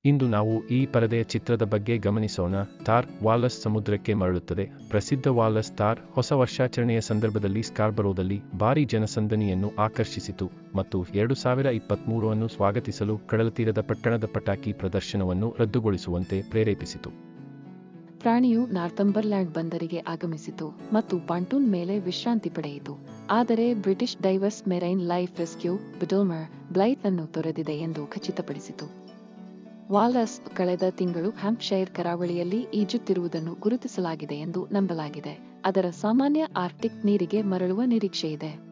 ಇಂದು ನಾವು ಈ ಪರದೆಯ ಚಿತ್ರದ ಬಗ್ಗೆ ಗಮನಿಸೋಣ ಥಾರ್ ವಾಲಸ್ ಸಮುದ್ರಕ್ಕೆ ಮರಳುತ್ತದೆ ಪ್ರಸಿದ್ಧ ವಾಲಸ್ ಥಾರ್ ಹೊಸ ವರ್ಷಾಚರಣೆಯ ಸಂದರ್ಭದಲ್ಲಿ ಸ್ಕಾರ್ಬರೋದಲ್ಲಿ ಭಾರೀ ಜನಸಂದಣಿಯನ್ನು ಆಕರ್ಷಿಸಿತು ಮತ್ತು ಎರಡು ಸಾವಿರ ಇಪ್ಪತ್ಮೂರು ಅನ್ನು ಸ್ವಾಗತಿಸಲು ಕಡಲತೀರದ ಪಟ್ಟಣದ ಪಟಾಕಿ ಪ್ರದರ್ಶನವನ್ನು ರದ್ದುಗೊಳಿಸುವಂತೆ ಪ್ರೇರೇಪಿಸಿತು ಪ್ರಾಣಿಯು ನಾರ್ಥಂಬರ್ಲ್ಯಾಂಡ್ ಬಂದರಿಗೆ ಆಗಮಿಸಿತು ಮತ್ತು ಪಾಂಟೂನ್ ಮೇಲೆ ವಿಶ್ರಾಂತಿ ಪಡೆಯಿತು ಆದರೆ British divers marine life rescue ಬಿಡೋಮರ್ ಬ್ಲೈತ್ ಅನ್ನು ತೊರೆದಿದೆ ಎಂದು ಖಚಿತಪಡಿಸಿತು ವಾಲಸ್ ಕಳೆದ ತಿಂಗಳು ಹ್ಯಾಂಪ್ಶೈರ್ ಕರಾವಳಿಯಲ್ಲಿ ಈಜುತ್ತಿರುವುದನ್ನು ಗುರುತಿಸಲಾಗಿದೆ ಎಂದು ನಂಬಲಾಗಿದೆ ಅದರ ಸಾಮಾನ್ಯ ಆರ್ಟಿಕ್ ನೀರಿಗೆ ಮರಳುವ ನಿರೀಕ್ಷೆಯಿದೆ